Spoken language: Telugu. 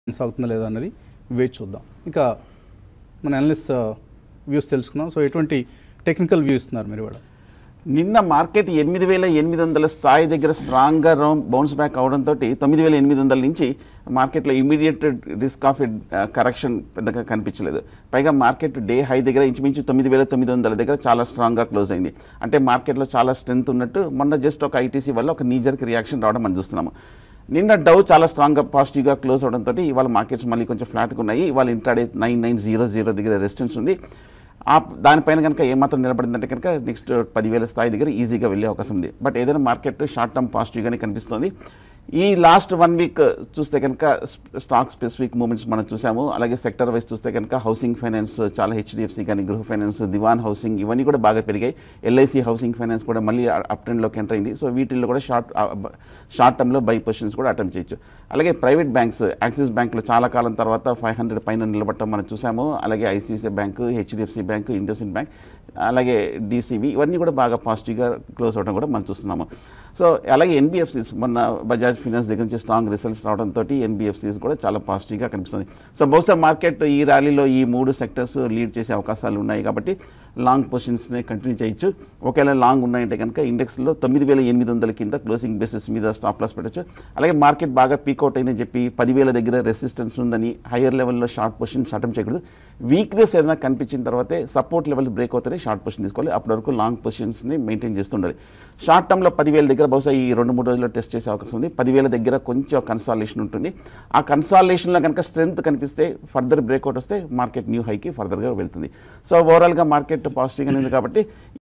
కొనసాగుతుందా లేదా అన్నది వేచి చూద్దాం ఇంకా మన అనలిస్ట్ వ్యూస్ తెలుసుకుందాం సో ఎటువంటి టెక్నికల్ వ్యూ ఇస్తున్నారు మీరు ఇవాళ నిన్న మార్కెట్ ఎనిమిది వేల ఎనిమిది వందల స్థాయి దగ్గర స్ట్రాంగ్గా రౌండ్ బౌన్స్ బ్యాక్ అవడంతో తొమ్మిది వేల ఎనిమిది వందల నుంచి మార్కెట్లో ఇమీడియట్ రిస్క్ ఆఫ్ కరెక్షన్ పెద్దగా కనిపించలేదు పైగా మార్కెట్ డే హై దగ్గర ఇంచుమించు తొమ్మిది వేల తొమ్మిది వందల దగ్గర చాలా స్ట్రాంగ్గా క్లోజ్ అయింది అంటే మార్కెట్లో చాలా స్ట్రెంత్ ఉన్నట్టు మొన్న జస్ట్ ఒక ఐటీసీ వల్ల ఒక నీజర్కి రియాక్షన్ రావడం మనం చూస్తున్నాము నిన్న డౌ చాలా స్ట్రాంగ్గా పాజిటివ్గా క్లోజ్ అవడంతో ఇవాళ మార్కెట్స్ మళ్ళీ కొంచెం ఫ్లాట్గా ఉన్నాయి ఇవాళ intraday nine nine zero zero దగ్గర రెసిస్టెన్స్ ఉంది ఆ దానిపైన కనుక ఏమాత్రం నిలబడిందంటే కనుక నెక్స్ట్ పదివేల స్థాయి దగ్గర ఈజీగా వెళ్ళే అవకాశం ఉంది బట్ ఏదైనా మార్కెట్ షార్ట్ టర్మ్ పాజిటివ్గానే కనిపిస్తుంది ఈ లాస్ట్ వన్ వీక్ చూస్తే కనుక స్టాక్ స్పెసిఫిక్ మూమెంట్స్ మనం చూసాము అలాగే సెక్టర్ వైజ్ చూస్తే కనుక హౌసింగ్ ఫైనాన్స్ చాలా హెచ్డిఎఫ్సి కానీ గృహ ఫైనాన్స్ దివాన్ హౌసింగ్ ఇవన్నీ కూడా బాగా పెరిగాయి ఎల్ఐసి హౌసింగ్ ఫైనాన్స్ కూడా మళ్ళీ అప్ ట్రెండ్లోకి ఎంటర్ అయింది సో వీటిల్లో కూడా షార్ట్ షార్ట్ టర్మ్లో బై పొజిషన్స్ కూడా అటెంప్ట్ చేయొచ్చు అలాగే ప్రైవేట్ బ్యాంక్స్ యాక్సిస్ బ్యాంకులో చాలా కాలం తర్వాత ఫైవ్ హండ్రెడ్ పైన నిలబడటం మనం చూసాము అలాగే ICICI bank HDFC bank IndusInd bank అలాగే డీసీబీ ఇవన్నీ కూడా బాగా పాజిటివ్గా క్లోజ్ అవ్వడం కూడా మనం చూస్తున్నాము సో అలాగే ఎన్బిఎఫ్సిస్ మొన్న బజాజ్ ఫినాన్స్ దగ్గర నుంచి స్ట్రాంగ్ రిజల్ట్స్ రావడంతో ఎన్బిఎఫ్సిస్ కూడా చాలా పాజిటివ్గా కనిపిస్తుంది సో బహుశా మార్కెట్ ఈ ర్యాలీలో ఈ మూడు సెక్టర్స్ లీడ్ చేసే అవకాశాలు ఉన్నాయి కాబట్టి లాంగ్ పొజిషన్స్ని కంటిన్యూ చేయొచ్చు ఒకవేళ లాంగ్ ఉన్నాయంటే కనుక ఇండెక్స్లో తొమ్మిది వేల ఎనిమిది వందల కింద క్లోజింగ్ బేసిస్ మీద స్టాప్ లాస్ పెట్టచ్చు అలాగే మార్కెట్ బాగా పీక్అవుట్ అయిందని చెప్పి పదివేల దగ్గర రెసిస్టెన్స్ ఉందని హయ్యర్ లెవెల్లో షార్ట్ పొజిషన్స్ అటెంప్ట్ చేయకూడదు వీక్నెస్ ఏదైనా కనిపించిన తర్వాతే సపోర్ట్ లెవెల్ బ్రేక్ అవుతానే షార్ట్ పొజిషన్ తీసుకోవాలి అప్పటి వరకు లాంగ్ పొజిషన్స్ని మెయింటైన్ చేస్తుండాలి షార్ట్ టర్మ్లో పదివేల దగ్గర బహుశా ఈ రెండు మూడు రోజుల్లో టెస్ట్ చేసే అవకాశం ఉంది పదివేల దగ్గర కొంచెం కన్సాలేషన్ ఉంటుంది ఆ కన్సాలేషన్లో కనుక స్ట్రెంత్ కనిపిస్తే ఫర్దర్ బ్రేక్అవుట్ వస్తే మార్కెట్ న్యూ హైకి ఫర్దర్గా వెళ్తుంది సో ఓవరాల్గా మార్కెట్ పాజిటివ్గా ఉంది కాబట్టి